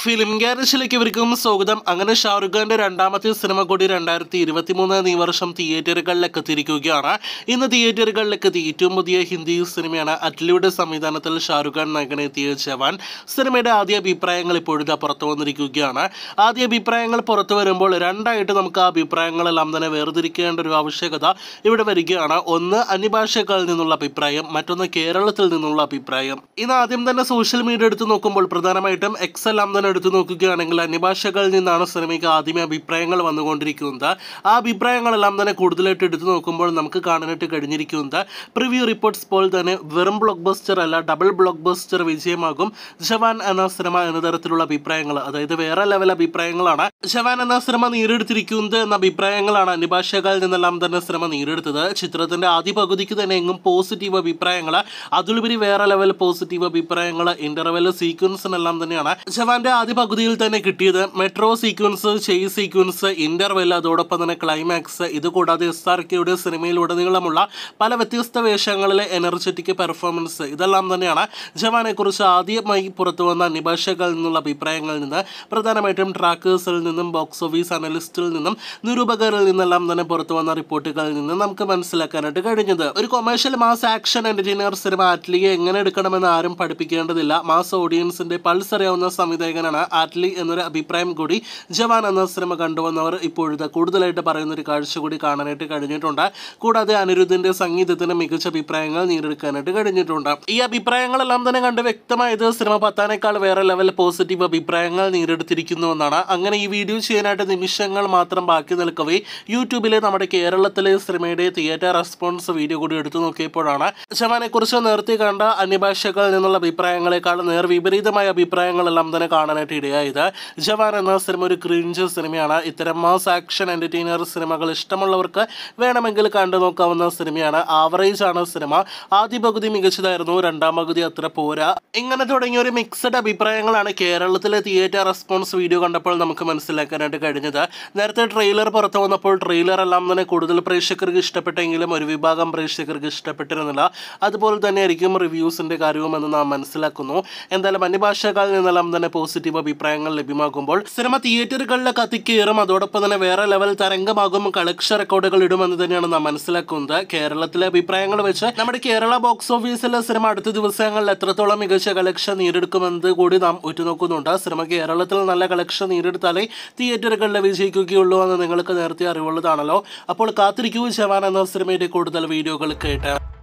film ഗ്യാരേജിലേക്ക് ഇവർക്കും സ്വാഗതം അങ്ങനെ ഷാറുഖ് ഖാന്റെ രണ്ടാമത്തെ സിനിമ കൂടി രണ്ടായിരത്തി ഇരുപത്തി മൂന്ന് ഈ വർഷം തിയേറ്ററുകളിലേക്ക് എത്തിയിരിക്കുകയാണ് ഇന്ന് തിയേറ്ററുകളിലേക്ക് എത്തി ഏറ്റവും പുതിയ ഹിന്ദി സിനിമയാണ് അറ്റ്ലിയുടെ സംവിധാനത്തിൽ ഷാറുഖ് ഖാൻ നായകനെത്തിയ ജവാൻ സിനിമയുടെ ആദ്യ അഭിപ്രായങ്ങൾ ഇപ്പോഴിതാ പുറത്തു വന്നിരിക്കുകയാണ് ആദ്യ അഭിപ്രായങ്ങൾ പുറത്തു വരുമ്പോൾ രണ്ടായിട്ട് നമുക്ക് ആ അഭിപ്രായങ്ങളെല്ലാം തന്നെ വേർതിരിക്കേണ്ട ഒരു ആവശ്യകത ഇവിടെ വരികയാണ് ഒന്ന് അന്യഭാഷകളിൽ നിന്നുള്ള അഭിപ്രായം മറ്റൊന്ന് കേരളത്തിൽ നിന്നുള്ള അഭിപ്രായം ഇന്ന് ആദ്യം തന്നെ സോഷ്യൽ മീഡിയ എടുത്ത് നോക്കുമ്പോൾ പ്രധാനമായിട്ടും എക്സ് എല്ലാം തന്നെ എടുത്തു നോക്കുകയാണെങ്കിൽ അന്യഭാഷകളിൽ നിന്നാണ് സിനിമയ്ക്ക് ആദ്യമേ അഭിപ്രായങ്ങൾ വന്നുകൊണ്ടിരിക്കുന്നത് ആ അഭിപ്രായങ്ങളെല്ലാം തന്നെ കൂടുതലായിട്ട് എടുത്തു നോക്കുമ്പോൾ നമുക്ക് കാണാനായിട്ട് കഴിഞ്ഞിരിക്കുന്നത് പ്രിവ്യൂ റിപ്പോർട്ട്സ് പോലെ തന്നെ വെറും ബ്ലോക്ക് ബസ്റ്റർ അല്ല ഡബിൾ ബ്ലോക്ക് ബസ്റ്റർ വിജയമാകും ജവാൻ എന്ന സിനിമ എന്ന തരത്തിലുള്ള അഭിപ്രായങ്ങൾ അതായത് വേറെ ലെവൽ അഭിപ്രായങ്ങളാണ് ജവാൻ എന്ന സിനിമ നേടിയെടുത്തിരിക്കുന്നത് എന്ന അഭിപ്രായങ്ങളാണ് അന്യഭാഷകളിൽ നിന്നെല്ലാം തന്നെ സിനിമ നേടിയെടുത്തത് ചിത്രത്തിന്റെ ആദ്യ പകുതിക്ക് തന്നെ എങ്ങും പോസിറ്റീവ് അഭിപ്രായങ്ങൾ അതിലുപരി വേറെ ലെവൽ പോസിറ്റീവ് അഭിപ്രായങ്ങൾ ഇന്റർവെൽ സീക്വൻസിനെല്ലാം തന്നെയാണ് ജവാന്റെ ആദ്യ പകുതിയിൽ തന്നെ കിട്ടിയത് മെട്രോ സീക്വൻസ് ചെയ് സീക്വൻസ് ഇന്റർവെൽ അതോടൊപ്പം തന്നെ ക്ലൈമാക്സ് ഇത് കൂടാതെ എസ് ആർ കെയുടെ സിനിമയിലുടനീളമുള്ള പല വ്യത്യസ്ത വേഷങ്ങളിലെ എനർജറ്റിക് പെർഫോമൻസ് ഇതെല്ലാം തന്നെയാണ് ജവാനെ കുറിച്ച് ആദ്യമായി പുറത്തു വന്ന നിഭാഷകളിൽ നിന്നുള്ള അഭിപ്രായങ്ങളിൽ നിന്ന് പ്രധാനമായിട്ടും ട്രാക്കേഴ്സിൽ നിന്നും ബോക്സ് ഓഫീസ് അനലിസ്റ്റിൽ നിന്നും നിരൂപകരിൽ നിന്നെല്ലാം തന്നെ പുറത്തു വന്ന റിപ്പോർട്ടുകളിൽ നിന്ന് നമുക്ക് മനസ്സിലാക്കാനായിട്ട് കഴിഞ്ഞത് ഒരു കൊമേഴ്ഷ്യൽ മാസ് ആക്ഷൻ എന്റർടൈനർ സിനിമ ആറ്റ്ലിയെ എങ്ങനെ എടുക്കണമെന്ന് ആരും പഠിപ്പിക്കേണ്ടതില്ല മാസ് ഓഡിയൻസിന്റെ പൾസ് അറിയാവുന്ന സംവിധായകനാണ് ആറ്റ്ലി എന്നൊരു അഭിപ്രായം കൂടി ജവാൻ എന്ന സിനിമ കണ്ടുവന്നവർ ഇപ്പോഴത്തെ കൂടുതലായിട്ട് പറയുന്ന ഒരു കാഴ്ച കൂടി കാണാനായിട്ട് കഴിഞ്ഞിട്ടുണ്ട് കൂടാതെ അനിരുദ്ധിന്റെ സംഗീതത്തിന് മികച്ച അഭിപ്രായങ്ങൾ നേടിയെടുക്കാനായിട്ട് കഴിഞ്ഞിട്ടുണ്ട് ഈ അഭിപ്രായങ്ങളെല്ലാം തന്നെ കണ്ട് വ്യക്തമായത് സിനിമ പത്താനേക്കാൾ വേറെ ലെവൽ പോസിറ്റീവ് അഭിപ്രായങ്ങൾ നേടിയെടുത്തിരിക്കുന്നു എന്നാണ് അങ്ങനെ ഈ വീഡിയോ ചെയ്യാനായിട്ട് നിമിഷങ്ങൾ മാത്രം ബാക്കി നിൽക്കവേ യൂട്യൂബിലെ നമ്മുടെ കേരളത്തിലെ സിനിമയുടെ തിയേറ്റർ റെസ്പോൺസ് വീഡിയോ കൂടി എടുത്തു നോക്കിയപ്പോഴാണ് ജവാനെ കുറിച്ച് നേരത്തെ കണ്ട അന്യഭാഷകളിൽ നിന്നുള്ള അഭിപ്രായങ്ങളെക്കാൾ നേർ വിപരീതമായ അഭിപ്രായങ്ങളെല്ലാം തന്നെ കാണാനായിട്ട് ഇടയായത് ജവാൻ എന്ന സിനിമ ഒരു ക്രിഞ്ച് സിനിമയാണ് ഇത്തരം മാസ് ആക്ഷൻ എന്റർടൈനർ സിനിമകൾ ഇഷ്ടമുള്ളവർക്ക് വേണമെങ്കിൽ കണ്ടു നോക്കാവുന്ന സിനിമയാണ് ആവറേജ് ആണ് സിനിമ ആദ്യ പകുതി മികച്ചതായിരുന്നു രണ്ടാം പകുതി അത്ര പോരാ ഇങ്ങനെ തുടങ്ങിയ ഒരു മിക്സഡ് അഭിപ്രായങ്ങളാണ് കേരളത്തിലെ തിയേറ്റർ റെസ്പോൺസ് വീഡിയോ കണ്ടപ്പോൾ നമുക്ക് മനസ്സിലാക്കാനായിട്ട് കഴിഞ്ഞത് നേരത്തെ ട്രെയിലർ പുറത്തു വന്നപ്പോൾ ട്രെയിലർ എല്ലാം തന്നെ കൂടുതൽ പ്രേക്ഷകർക്ക് ഇഷ്ടപ്പെട്ടെങ്കിലും ഒരു വിഭാഗം പ്രേക്ഷകർക്ക് ഇഷ്ടപ്പെട്ടിരുന്നില്ല അതുപോലെ തന്നെ ആയിരിക്കും റിവ്യൂസിന്റെ കാര്യവും എന്ന് നാം മനസ്സിലാക്കുന്നു എന്തായാലും അന്യഭാഷകളിൽ നിന്നെല്ലാം തന്നെ പോസിറ്റീവ് അഭിപ്രായങ്ങൾ ലഭ്യമാകുമ്പോൾ സിനിമ തിയേറ്ററുകളിലെ കത്തിക്കേറും അതോടൊപ്പം തന്നെ വേറെ ലെവൽ തരംഗമാകും കളക്ഷൻ റെക്കോർഡുകൾ ഇടുമെന്ന് തന്നെയാണ് നാം മനസ്സിലാക്കുന്നത് കേരളത്തിലെ അഭിപ്രായങ്ങൾ വെച്ച് നമ്മുടെ കേരള ബോക്സ് ഓഫീസിലെ സിനിമ അടുത്ത ദിവസങ്ങളിൽ എത്രത്തോളം മികച്ച കളക്ഷൻ നേടിയെടുക്കുമെന്നത് കൂടി നാം ഉറ്റുനോക്കുന്നുണ്ട് സിനിമ കേരളത്തിൽ നല്ല കളക്ഷൻ നേടിയെടുത്താലേ തിയേറ്ററുകളിൽ വിജയിക്കുകയുള്ളൂ എന്ന് നിങ്ങൾക്ക് നേരത്തെ അറിവുള്ളതാണല്ലോ അപ്പോൾ കാത്തിരിക്കൂ ജവാൻ എന്ന സിനിമയുടെ കൂടുതൽ വീഡിയോകൾ കേട്ട്